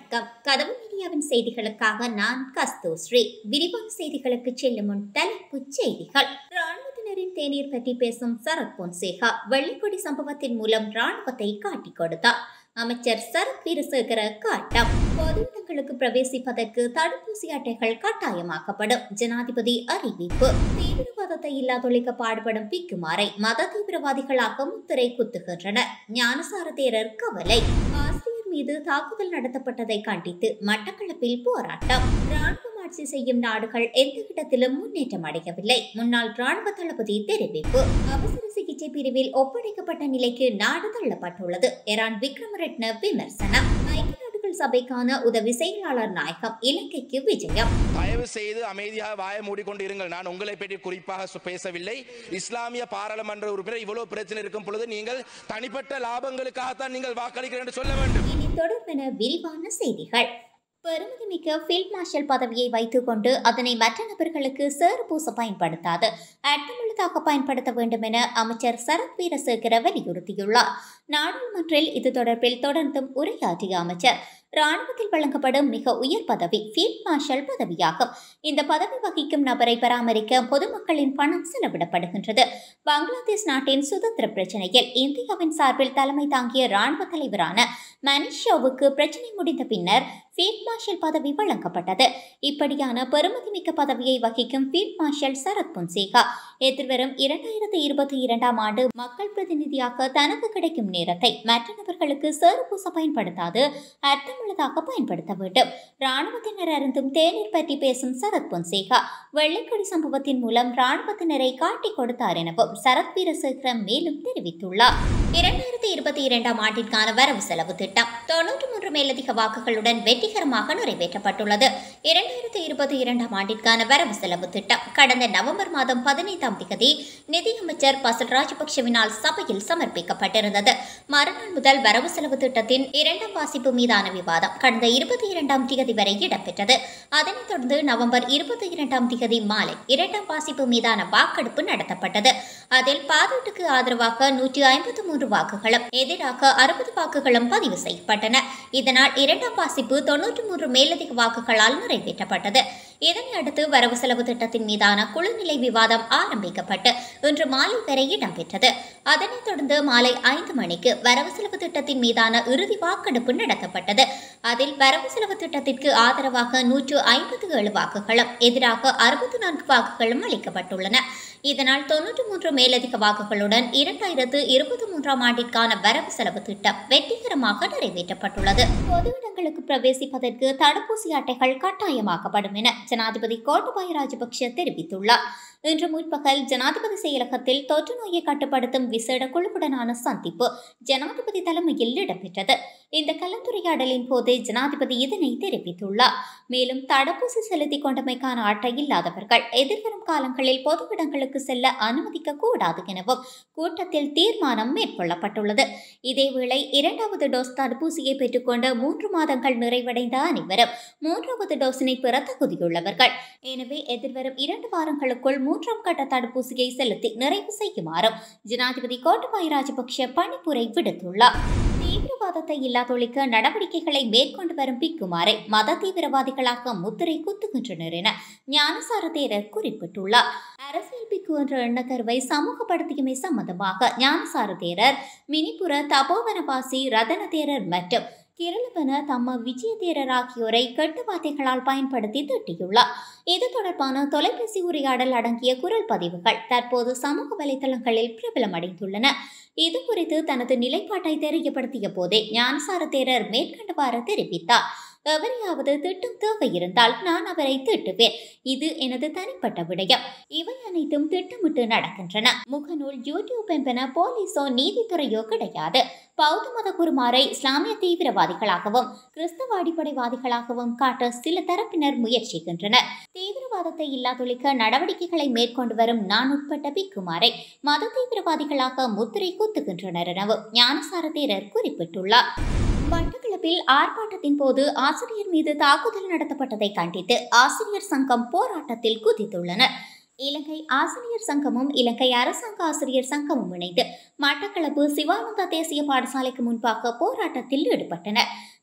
வணக்கம் கதவு மீடியாவின் செய்திகளுக்காக நான் கஸ்தூஸ்ரீ விரிவான செய்திகளுக்கு செல்லும் முன் தலைப்புச் செய்திகள் ராணுவத்தினரின் தேநீர் பற்றி பேசும் சரத் பொன்சேகா வெள்ளிக்கொடி சம்பவத்தின் மூலம் ராணுவத்தை காட்டிக் கொடுத்தார் அமைச்சர் சரத் வீரசேகர காட்டம் பொது இடங்களுக்கு பிரவேசிப்பதற்கு தடுப்பூசி அட்டைகள் கட்டாயமாக்கப்படும் ஜனாதிபதி அறிவிப்பு தீவிரவாதத்தை இல்லாதொழிக்க பாடுபடும் பிக்குமாரை மத தீவிரவாதிகளாக முத்திரை குத்துகின்றனர் ஞானசார தேரர் கவலை ஆசிரியர் மீது தாக்குதல் நடத்தப்பட்டதை கண்டித்து மட்டக்களப்பில் போராட்டம் ராணுவம் ஆட்சி செய்யும் நாடுகள் எந்த இடத்திலும் முன்னேற்றம் அடையவில்லை முன்னாள் ராணுவ தளபதி தெரிவிப்பு அவசர சிகிச்சை பிரிவில் ஒப்படைக்கப்பட்ட நிலைக்கு நாடு தள்ளப்பட்டுள்ளது ஈரான் விக்ரமரட்ன விமர்சனம் ஐக்கிய நாடுகள் சபைக்கான உதவி செயலாளர் நாயகம் இலங்கைக்கு விஜயம் தயவு செய்து அமைதியாக வாய மூடிக்கொண்டு இருங்கள் நான் உங்களை பற்றி குறிப்பாக சு- பேசவில்லை இஸ்லாமிய பாராளுமன்ற உறுப்பினர் இவ்வளவு பிரச்சனை இருக்கும் பொழுது நீங்கள் தனிப்பட்ட லாபங்களுக்காகத்தான் நீங்கள் வாக்களிக்கிறேன் என்று சொல்ல வேண்டும் இனி தொடர்பென விரிவான செய்திகள் பெருமதிமிக்க ஃபீல்ட் மார்ஷல் பதவியை வைத்துக்கொண்டு அதனை மற்ற நபர்களுக்கு சேறு பூச பயன்படுத்தாது அர்த்தமுள்ளதாக பயன்படுத்த வேண்டும் என அமைச்சர் சரத் வீரசேகர வலியுறுத்தியுள்ளார் நாடாளுமன்றில் இது தொடர்பில் தொடர்ந்தும் உரையாற்றிய அமைச்சர் ராணுவத்தில் வழங்கப்படும் மிக உயர் பதவி ஃபீல்ட் மார்ஷல் பதவியாகும் இந்த பதவி வகிக்கும் நபரை பராமரிக்க பொதுமக்களின் பணம் செலவிடப்படுகின்றது பங்களாதேஷ் நாட்டின் சுதந்திர பிரச்சனையில் இந்தியாவின் சார்பில் தலைமை தாங்கிய ராணுவ தலைவரான மனிஷாவுக்கு பிரச்சனை முடிந்த பின்னர் ஃபீல்ட் மார்ஷல் பதவி வழங்கப்பட்டது இப்படியான பெருமதிமிக்க பதவியை வகிக்கும் ஃபீல்ட் மார்ஷல் சரத் பொன்சேகா எதிர்வரும் இரண்டாயிரத்தி இருபத்தி இரண்டாம் ஆண்டு மக்கள் பிரதிநிதியாக தனக்கு கிடைக்கும் நேரத்தை மற்ற நபர்களுக்கு சேறு பூச பயன்படுத்தாது அர்த்தமுள்ளதாக பயன்படுத்த வேண்டும் ராணுவத்தினர் அருந்தும் தேநீர் பற்றி பேசும் சரத் பொன்சேகா வெள்ளைக்கொடி சம்பவத்தின் மூலம் ராணுவத்தினரை காட்டிக் கொடுத்தார் எனவும் சரத் வீரசேகரம் மேலும் தெரிவித்துள்ளார் இரண்டாயிரத்தி இருபத்தி இரண்டாம் ஆண்டிற்கான வரவு செலவு திட்டம் தொன்னூற்று மூன்று மேலதிக வாக்குகளுடன் வெற்றிகரமாக நிறைவேற்றப்பட்டுள்ளது இரண்டாயிரத்தி இருபத்தி இரண்டாம் ஆண்டிற்கான வரவு செலவு திட்டம் கடந்த நவம்பர் மாதம் பதினைந்தாம் தேதி நிதியமைச்சர் பசல் ராஜபக்சவினால் சபையில் சமர்ப்பிக்கப்பட்டிருந்தது மறுநாள் முதல் வரவு செலவு திட்டத்தின் இரண்டாம் வாசிப்பு மீதான விவாதம் கடந்த இருபத்தி இரண்டாம் தேதி வரை இடம்பெற்றது அதனைத் தொடர்ந்து நவம்பர் இருபத்தி இரண்டாம் தேதி மாலை இரண்டாம் வாசிப்பு மீதான வாக்கெடுப்பு நடத்தப்பட்டது அதில் பாதீட்டுக்கு ஆதரவாக நூற்றி ஐம்பத்தி மூன்று வாக்குகளும் எதிராக அறுபது வாக்குகளும் பதிவு செய்யப்பட்டன இதனால் இரண்டாம் வாசிப்பு தொன்னூற்றி மூன்று மேலதிக வாக்குகளால் நிறைவேற்றப்பட்டது இதனை அடுத்து வரவு செலவு திட்டத்தின் மீதான குழுநிலை விவாதம் ஆரம்பிக்கப்பட்டு இன்று மாலை வரை இடம்பெற்றது அதனைத் தொடர்ந்து மாலை ஐந்து மணிக்கு வரவு செலவு திட்டத்தின் மீதான இறுதி வாக்கெடுப்பு நடத்தப்பட்டது அதில் வரவு செலவு திட்டத்திற்கு ஆதரவாக நூற்று ஐம்பத்தி ஏழு வாக்குகளும் எதிராக அறுபத்தி நான்கு வாக்குகளும் அளிக்கப்பட்டுள்ளன இதனால் தொன்னூற்றி மூன்று மேலதிக வாக்குகளுடன் இரண்டாயிரத்து இருபத்தி மூன்றாம் ஆண்டிற்கான வரவு செலவு திட்டம் வெற்றிகரமாக நிறைவேற்றப்பட்டுள்ளது பொது இடங்களுக்கு பிரவேசிப்பதற்கு தடுப்பூசி அட்டைகள் கட்டாயமாக்கப்படும் என ஜனாதிபதி கோட்டபாய ராஜபக்ஷ தெரிவித்துள்ளார் இன்று முற்பகல் ஜனாதிபதி செயலகத்தில் தொற்று நோயை கட்டுப்படுத்தும் விசேட குழுவுடனான சந்திப்பு ஜனாதிபதி தலைமையில் இடம்பெற்றது இந்த கலந்துரையாடலின் போது ஜனாதிபதி இதனை தெரிவித்துள்ளார் மேலும் தடுப்பூசி செலுத்திக் கொண்டமைக்கான அட்டை இல்லாதவர்கள் எதிர்வரும் காலங்களில் பொது இடங்களுக்கு செல்ல அனுமதிக்க கூடாது எனவும் கூட்டத்தில் தீர்மானம் மேற்கொள்ளப்பட்டுள்ளது இதேவேளை இரண்டாவது டோஸ் தடுப்பூசியை பெற்றுக்கொண்ட மூன்று மாதங்கள் நிறைவடைந்த அனைவரும் மூன்றாவது டோஸினை பெற தகுதியுள்ளவர்கள் எனவே எதிர்வரும் இரண்டு வாரங்களுக்குள் மூன்றாம் கட்ட தடுப்பூசியை செலுத்தி நிறைவு செய்யுமாறும் ஜனாதிபதி கோட்டபாய ராஜபக்ஷ பணிப்புரை விடுத்துள்ளார் தீவிரவாதத்தை இல்லாதொழிக்க நடவடிக்கைகளை மேற்கொண்டு வரும் பிக்குமாரை மத தீவிரவாதிகளாக முத்திரை குத்துகின்றனர் என ஞானசார தேரர் குறிப்பிட்டுள்ளார் அரசியல் பிக்கு என்ற எண்ணக்கருவை சமூகப்படுத்தியமை சம்பந்தமாக ஞானசார தேரர் மினிபுர தபோவனவாசி ரதன தேரர் மற்றும் கிரளவன தம்ம விஜய தேரர் ஆகியோரை கெட்ட வார்த்தைகளால் பயன்படுத்தி திட்டியுள்ளார் இது தொடர்பான தொலைபேசி உரையாடல் அடங்கிய குரல் பதிவுகள் தற்போது சமூக வலைதளங்களில் பிரபலமடைந்துள்ளன இது குறித்து தனது நிலைப்பாட்டை தெரியப்படுத்திய போதே ஞானசார தேரர் மேற்கண்டவாறு தெரிவித்தார் எவரையாவது திட்டும் தேவை இருந்தால் நான் அவரை திட்டுவேன் இது எனது தனிப்பட்ட விடயம் இவை அனைத்தும் திட்டமிட்டு நடக்கின்றன முகநூல் யூடியூப் என்பன போலீஸோ நீதித்துறையோ கிடையாது பௌத்த மத குருமாரை இஸ்லாமிய தீவிரவாதிகளாகவும் கிறிஸ்தவ அடிப்படைவாதிகளாகவும் காட்ட சில தரப்பினர் முயற்சிக்கின்றனர் தீவிரவாதத்தை இல்லாதொழிக்க நடவடிக்கைகளை மேற்கொண்டு வரும் நான் உட்பட்ட பிக்குமாரை மத தீவிரவாதிகளாக முத்திரை குத்துகின்றனர் எனவும் ஞானசார தேரர் குறிப்பிட்டுள்ளார் மட்டக்களப்பில் ஆர்ப்பாட்டத்தின் போது ஆசிரியர் மீது தாக்குதல் நடத்தப்பட்டதை கண்டித்து ஆசிரியர் சங்கம் போராட்டத்தில் குதித்துள்ளனர் இலங்கை ஆசிரியர் சங்கமும் இலங்கை அரசாங்க ஆசிரியர் சங்கமும் இணைந்து மட்டக்களப்பு சிவானந்தா தேசிய பாடசாலைக்கு முன்பாக போராட்டத்தில் ஈடுபட்டனர்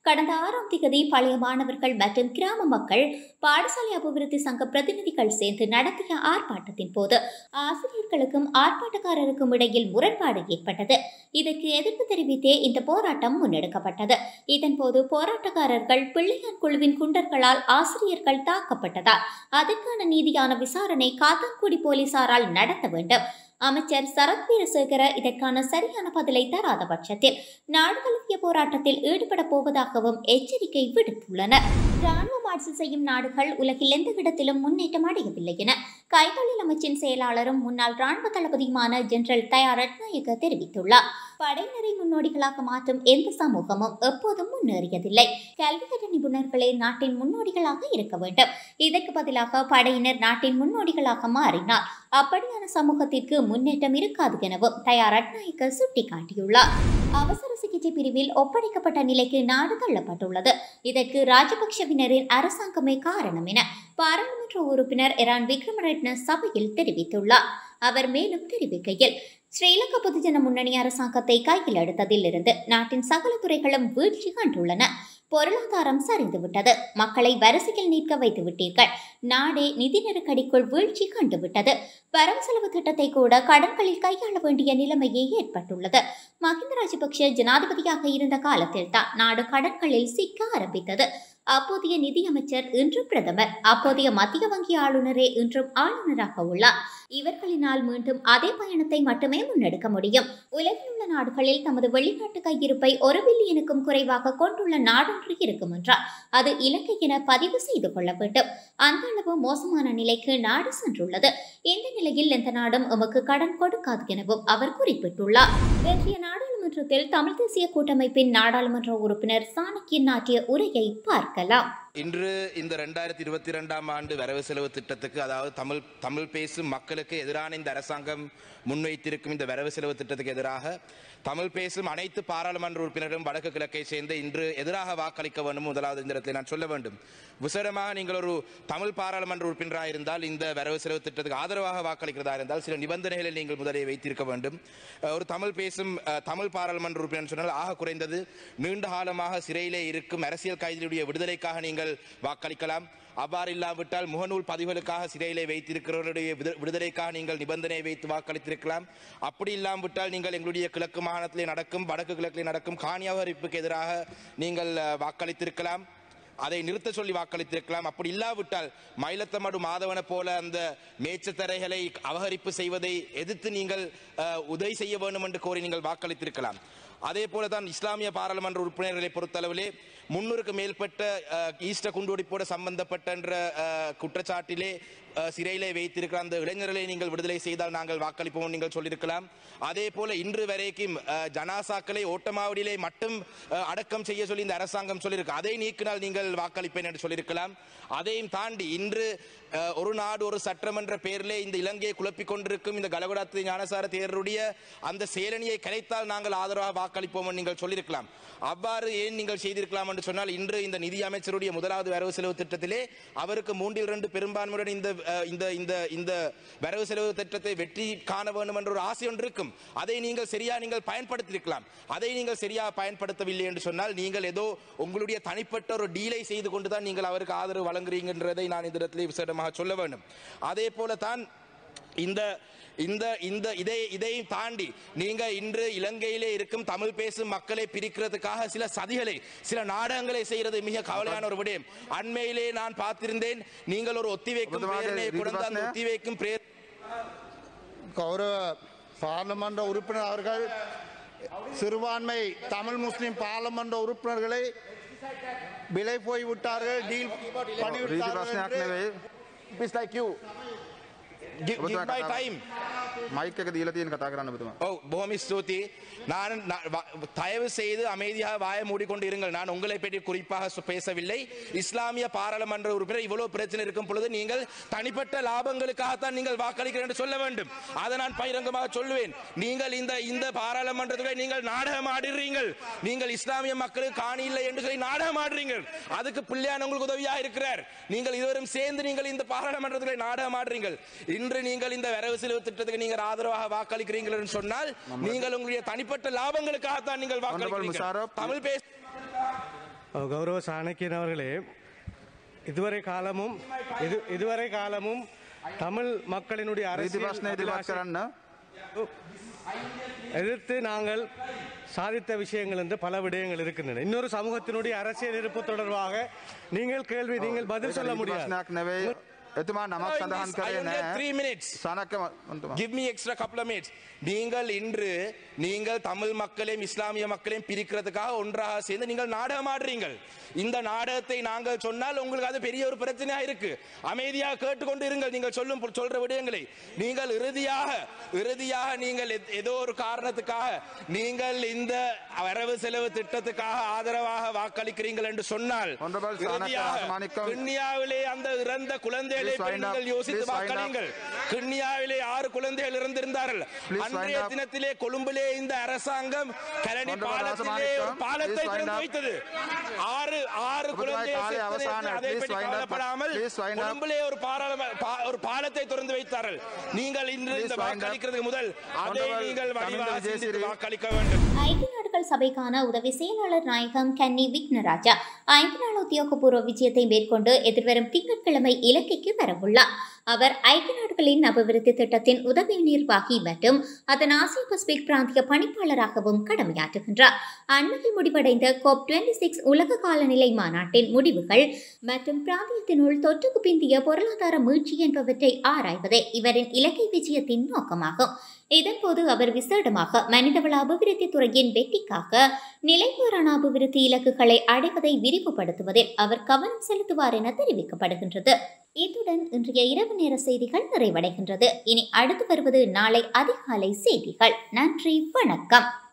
கடந்த ஆறாம் திகதி பழைய மாணவர்கள் மற்றும் கிராம மக்கள் பாடசாலை அபிவிருத்தி சங்க பிரதிநிதிகள் சேர்ந்து நடத்திய ஆர்ப்பாட்டத்தின் போது ஆசிரியர்களுக்கும் ஆர்ப்பாட்டக்காரருக்கும் இடையில் முரண்பாடு ஏற்பட்டது இதற்கு எதிர்ப்பு தெரிவித்தே இந்த போராட்டம் முன்னெடுக்கப்பட்டது இதன்போது போராட்டக்காரர்கள் பிள்ளையார் குழுவின் குண்டர்களால் ஆசிரியர்கள் தாக்கப்பட்டதால் அதற்கான நீதியான விசாரணை காத்தான்குடி போலீசாரால் நடத்த வேண்டும் அமைச்சர் சரத் வீரசேகர இதற்கான சரியான பதிலை தராத பட்சத்தில் நாடு தழுவிய போராட்டத்தில் ஈடுபட போவதாகவும் எச்சரிக்கை விடுத்துள்ளனர் ராணுவம் ஆட்சி செய்யும் நாடுகள் உலகில் எந்த இடத்திலும் முன்னேற்றம் அடையவில்லை என கைத்தொழில் அமைச்சின் செயலாளரும் முன்னாள் ராணுவ தளபதியுமான ஜெனரல் தயா ரட்நாயக்க தெரிவித்துள்ளார் படையினரை முன்னோடிகளாக மாற்றும் எந்த சமூகமும் எப்போதும் முன்னேறியதில்லை கல்வி கற்ற நிபுணர்களே நாட்டின் முன்னோடிகளாக இருக்க வேண்டும் இதற்கு பதிலாக படையினர் நாட்டின் முன்னோடிகளாக மாறினார் அப்படியான சமூகத்திற்கு முன்னேற்றம் இருக்காது எனவும் தயா ரட்நாயக்க சுட்டிக்காட்டியுள்ளார் அவசர சிகிச்சை பிரிவில் ஒப்படைக்கப்பட்ட நிலைக்கு நாடு தள்ளப்பட்டுள்ளது இதற்கு ராஜபக்ஷவினரின் அரசாங்கமே காரணம் என பாராளுமன்ற உறுப்பினர் எரான் விக்ரமரட்ன சபையில் தெரிவித்துள்ளார் அவர் மேலும் தெரிவிக்கையில் ஸ்ரீலங்கா பொதுஜன முன்னணி அரசாங்கத்தை கையில் எடுத்ததிலிருந்து நாட்டின் சகல துறைகளும் வீழ்ச்சி கண்டுள்ளன பொருளாதாரம் சரிந்துவிட்டது மக்களை வரிசையில் நிற்க வைத்து விட்டீர்கள் நாடே நிதி நெருக்கடிக்குள் வீழ்ச்சி கண்டுவிட்டது வரவு செலவு திட்டத்தை கூட கடன்களில் கையாள வேண்டிய நிலைமையே ஏற்பட்டுள்ளது மஹிந்த ராஜபக்ஷ ஜனாதிபதியாக இருந்த காலத்தில் தான் நாடு கடன்களில் சிக்க ஆரம்பித்தது அப்போதைய நிதியமைச்சர் இன்று பிரதமர் அப்போதைய மத்திய வங்கி ஆளுநரே இன்றும் ஆளுநராக உள்ளார் இவர்களினால் மீண்டும் அதே பயணத்தை மட்டுமே முன்னெடுக்க முடியும் உலகில் உள்ள நாடுகளில் தமது வெளிநாட்டு கையிருப்பை ஒரு பில்லியனுக்கும் குறைவாக கொண்டுள்ள நாடொன்று இருக்கும் என்றால் அது இலங்கை என பதிவு செய்து கொள்ள வேண்டும் அந்த அளவு மோசமான நிலைக்கு நாடு சென்றுள்ளது இந்த நிலையில் எந்த நாடும் எமக்கு கடன் கொடுக்காது எனவும் அவர் குறிப்பிட்டுள்ளார் இன்றைய நாடாளுமன்றத்தில் தமிழ் தேசிய கூட்டமைப்பின் நாடாளுமன்ற உறுப்பினர் சாணக்கியன் ஆற்றிய உரையை பார்க்கலாம் இன்று இந்த ரெண்டாயிரத்தி இருபத்தி ரெண்டாம் ஆண்டு வரவு செலவு திட்டத்துக்கு அதாவது தமிழ் தமிழ் பேசும் மக்களுக்கு எதிரான இந்த அரசாங்கம் முன்வைத்திருக்கும் இந்த வரவு செலவு திட்டத்துக்கு எதிராக தமிழ் பேசும் அனைத்து பாராளுமன்ற உறுப்பினரும் வடக்கு கிழக்கை சேர்ந்து இன்று எதிராக வாக்களிக்க வேண்டும் முதலாவது இந்த இடத்தில் நான் சொல்ல வேண்டும் விசேடமாக நீங்கள் ஒரு தமிழ் பாராளுமன்ற உறுப்பினராக இருந்தால் இந்த வரவு செலவு திட்டத்துக்கு ஆதரவாக வாக்களிக்கிறதா இருந்தால் சில நிபந்தனைகளை நீங்கள் முதலில் வைத்திருக்க வேண்டும் அஹ் ஒரு தமிழ் பேசும் அஹ், தமிழ் பாராளுமன்ற உறுப்பினர் சொன்னால் ஆக குறைந்தது நீண்ட காலமாக சிறையிலே இருக்கும் அரசியல் கைதிகளுடைய விடுதலைக்காக நீங்கள் வாக்களிக்கலாம் அவ்வாறு இல்லாவிட்டால் முகநூல் பதிவுகளுக்காக சிறையிலே வைத்திருக்கிறவர்களுடைய விடு- விடுதலைக்காக நீங்கள் நிபந்தனை வைத்து வாக்களித்திருக்கலாம் அப்படி இல்லாவிட்டால் நீங்கள் எங்களுடைய கிழக்கு மாகாணத்திலே நடக்கும் வடக்கு கிழக்கிலே நடக்கும் காணியாவரிப்புக்கு எதிராக நீங்கள் அஹ், வாக்களித்திருக்கலாம் அதை நிறுத்த சொல்லி வாக்களித்திருக்கலாம் அப்படி இல்லாவிட்டால் மயிலத்தமடு மாதவன போல அந்த மேச்சத்தரைகளை அபகரிப்பு செய்வதை எதிர்த்து நீங்கள் அஹ், உதவி செய்ய வேண்டும் என்று கோரி நீங்கள் வாக்களித்திருக்கலாம் அதே போல தான் இஸ்லாமிய பாராளுமன்ற உறுப்பினர்களை பொறுத்தளவிலே முன்னூறுக்கு மேற்பட்ட அஹ், ஈஸ்டர் குண்டுவெடிப்போடு சம்பந்தப்பட்ட என்ற அஹ், குற்றச்சாட்டிலே அஹ், சிறையிலே வைத்திருக்கிற அந்த இளைஞர்களை நீங்கள் விடுதலை செய்தால் நாங்கள் வாக்களிப்போம் நீங்கள் சொல்லியிருக்கலாம் அதே போல இன்று வரைக்கும் அஹ், ஜனாசாக்களை ஓட்டமாவடியிலே மட்டும் அஹ், அடக்கம் செய்ய சொல்லி இந்த அரசாங்கம் சொல்லியிருக்கு அதை நீக்கினால் நீங்கள் வாக்களிப்பேன் என்று சொல்லியிருக்கலாம் அதையும் தாண்டி இன்று அஹ், ஒரு நாடு ஒரு சட்டம் என்ற பெயரிலே இந்த இலங்கையை குழப்பிக் கொண்டிருக்கும் இந்த கலகுடாத்து ஞானசார தேரருடைய அந்த செயலணியை கலைத்தால் நாங்கள் ஆதரவாக வாக்களிப்போம் என்று நீங்கள் சொல்லியிருக்கலாம் அவ்வாறு ஏன் நீங்கள் செய்திருக்கலாம் என்று சொன்னால் இன்று இந்த நிதி அமைச்சருடைய முதலாவது வரவு செலவு திட்டத்திலே அவருக்கு மூன்றில் இரண்டு பெரும்பான்மையுடன் இந்த அஹ், இந்த இந்த இந்த வரவு செலவு திட்டத்தை வெற்றி காண வேண்டும் என்ற ஒரு ஆசை ஒன்று இருக்கும் அதை நீங்கள் சரியா நீங்கள் பயன்படுத்தியிருக்கலாம் அதை நீங்கள் சரியா பயன்படுத்தவில்லை என்று சொன்னால் நீங்கள் ஏதோ உங்களுடைய தனிப்பட்ட ஒரு டீலை செய்து கொண்டு தான் நீங்கள் அவருக்கு ஆதரவு வழங்குறீங்கன்றதை நான் இந்த இடத்திலே விசேடமாக சொல்ல வேண்டும் அதே போல தான் இந்த இந்த இந்த இதை இதை தாண்டி நீங்க இன்று இலங்கையிலே இருக்கும் தமிழ் பேசும் மக்களை பிரிக்கிறதுக்காக சில சதிகளை சில நாடகங்களை செய்யறது மிக கவலையான ஒரு விடயம் அண்மையிலே நான் பார்த்திருந்தேன் நீங்கள் ஒரு ஒத்திவைக்கும் ஒருத்தமாக பிரேரணை கொடுத்து அந்த விடுவாசனே? ஒத்திவைக்கும் பிரே கௌரவ பாராளுமன்ற உறுப்பினர் அவர்கள் சிறுபான்மை தமிழ் முஸ்லிம் பாராளுமன்ற உறுப்பினர்களை விலை போய் விட்டார்கள் டீல் රීති ප්‍රශ්නයක් නෙවෙයි It's like you. Give, give my time. Mic එක දීලා තියෙන කතා කරන්න ඔබතුමා. ஓ பூமி ஸ்தூதி நான் நான் வ- தயவு செய்து அமைதியாக வாய மூடிக்கொண்டு இருங்கள் நான் உங்களை பற்றி குறிப்பாக சொ- பேசவில்லை இஸ்லாமிய பாராளுமன்ற உறுப்பினர் இவ்வளவு பிரச்சனை இருக்கும் பொழுது நீங்கள் தனிப்பட்ட லாபங்களுக்காகத்தான் நீங்கள் வாக்களிக்கிறேன் என்று சொல்ல வேண்டும் அதை நான் பகிரங்கமாக சொல்லுவேன் நீங்கள் இந்த இந்த பாராளுமன்றத்துக்கு நீங்கள் நாடகம் ஆடுறீங்கள் நீங்கள் இஸ்லாமிய மக்களுக்கு காணி இல்லை என்று சொல்லி நாடகம் ஆடுறீங்க அதுக்கு பிள்ளையான உங்களுக்கு உதவியாக இருக்கிறார் நீங்கள் இருவரும் சேர்ந்து நீங்கள் இந்த பாராளுமன்றத்துக்கு நாடகம் ஆடுறீங்கள் இன்று நீங்கள் இந்த வரவு செலவு திட்டத்துக்கு நீங்கள் ஆதரவாக வாக்களிக்கிறீர்கள் என்று சொன்னால் நீங்கள் உங்களுடைய தனிப்பட்ட லாபங்களுக்காகத்தான் நீங்கள் வாக்களிக்கிறீர்கள் முஷாரப். தமிழ் பேச கௌரவ சாணக்கியன் அவர்களே இதுவரை காலமும் இது இதுவரை காலமும் தமிழ் மக்களினுடைய රීති அரசியல் ප්‍රශ්න ඉදිරිපත් அபிலாஷை කරන්න. எதிர்த்து நாங்கள் சாதித்த விஷயங்கள் என்று பல விடயங்கள் இருக்கின்றன இன்னொரு சமூகத்தினுடைய அரசியல் இருப்பு தொடர்பாக நீங்கள் கேள்வி நீங்கள் பதில் சொல்ல රීති முடியாது ප්‍රශ්නයක් නෙවෙයි. එතුමා නමක් No, in සඳහන් this, I කරේ only have නෑ. three minutes. සනක මන්තුමා. Give me extra couple of minutes. நீங்கள் இன்று நீங்கள் தமிழ் மக்களையும் இஸ்லாமிய மக்களையும் பிரிக்கிறதுக்காக ஒன்றாக சேர்ந்து நீங்கள் நாடகம் ஆடுறீங்கள் இந்த நாடகத்தை நாங்கள் சொன்னால் உங்களுக்கு அது பெரிய ஒரு பிரச்சனையா இருக்கு அமைதியாக கேட்டுக்கொண்டு இருங்கள் நீங்கள் சொல்லும் சொல்ற விடயங்களை நீங்கள் இறுதியாக இறுதியாக நீங்கள் எத்- ஏதோ ஒரு காரணத்துக்காக நீங்கள் இந்த வரவு செலவு திட்டத்துக்காக ஆதரவாக வாக்களிக்கிறீர்கள் என்று சொன்னால் Honorable Sanaka இறுதியாக Rasmanikam. கிண்ணியாவிலே அந்த இறந்த குழந்தைகளை Please wind up. நீங்கள் யோசித்து Please wind up. வாக்களியுங்கள் கிண்ணியாவிலே ஆறு குழந்தைகள் இறந்திருந்தார்கள் Please அன்றைய wind up. தினத்திலே கொழும்பிலே இந்த அரசாங்கம் கரணி Honorable பாலத்திலே ஒரு Rasamanikam, பாலத்தை please wind திறந்து up. வைத்தது ஆறு ஆறு ஒருவராய் குழந்தைகள் காலை செத்தது அவசானம். என்று அதை Please பற்றி wind up. கவலைப்படாமல் Please wind up. கொழும்பிலே ஒரு பாராளும பா- ஒரு பாலத்தை திறந்து வைத்தார்கள் நீங்கள் இன்று Please இந்த wind up. வாக்களிக்கிறதுக்கு முதல் அதை Honorable நீங்கள் Kaminda வடிவாக சிந்தித்து Vijayasiri. வாக்களிக்க வேண்டும் ஐக்கிய நாடுகள் சபைக்கான உதவி செயலாளர் நாயகம் கன்னி விக்னராஜா ஐந்து நாள் உத்தியோகபூர்வ விஜயத்தை மேற்கொண்டு எதிர்வரும் திங்கட்கிழமை இலங்கைக்கு வரவுள்ளார் அவர் ஐக்கிய நாடுகளின் அபிவிருத்தி திட்டத்தின் உதவி நிர்வாகி மற்றும் அதன் ஆசிய பசிபிக் பிராந்திய பணிப்பாளராகவும் கடமையாற்றுகின்றார் அண்மையில் முடிவடைந்த கோப் 26 சிக்ஸ் உலக காலநிலை மாநாட்டின் முடிவுகள் மற்றும் பிராந்தியத்தினுள் தொற்றுக்கு பிந்திய பொருளாதார மீட்சி என்பவற்றை ஆராய்வதே இவரின் இலங்கை விஜயத்தின் நோக்கமாகும் இதன்போது அவர் விசேடமாக மனிதவள அபிவிருத்தி துறையின் வெற்றிக்காக நிலைபெறான அபிவிருத்தி இலக்குகளை அடைவதை விரிவுபடுத்துவதில் அவர் கவனம் செலுத்துவார் என தெரிவிக்கப்படுகின்றது இத்துடன் இன்றைய இரவு நேர செய்திகள் நிறைவடைகின்றது இனி அடுத்து வருவது நாளை அதிகாலை செய்திகள் நன்றி வணக்கம்